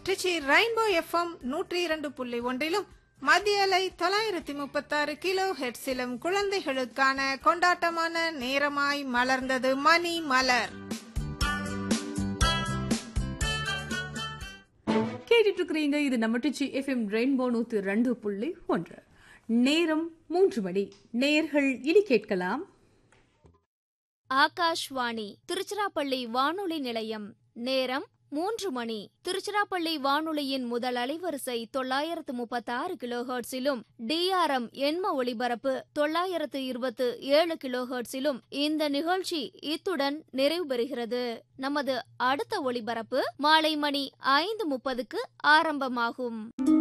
Trichy rainbow FM நூற்றி இரண்டு புள்ளி ஒன்றிலும் மத்திய அலை தொள்ளாயிரத்தி முப்பத்தாறு கிலோ ஹெட்ஸிலும் குழந்தைகளுக்கான கொண்டாட்டமான நேரமாய் மலர்ந்தது மணி மலர் கேட்டுட்டு இருக்கிறீங்க இது நம்ம டிச்சி எஃப்எம் ரெயின்போ நூத்து ரெண்டு புள்ளி ஒன்று நேரம் மூன்று மணி நேர்கள் இனி கேட்கலாம் ஆகாஷ்வாணி திருச்சிராப்பள்ளி வானொலி நிலையம் நேரம் மூன்று மணி திருச்சிராப்பள்ளி வானொலியின் முதல் அலைவரிசை தொள்ளாயிரத்து முப்பத்தாறு கிலோஹெர்ட்ஸிலும் டிஆர்எம் எண்ம ஒளிபரப்பு தொள்ளாயிரத்து இருபத்து ஏழு கிலோஹெர்ட்ஸிலும் இந்த நிகழ்ச்சி இத்துடன் நிறைவு பெறுகிறது நமது அடுத்த ஒளிபரப்பு மாலை மணி ஐந்து முப்பதுக்கு ஆரம்பமாகும்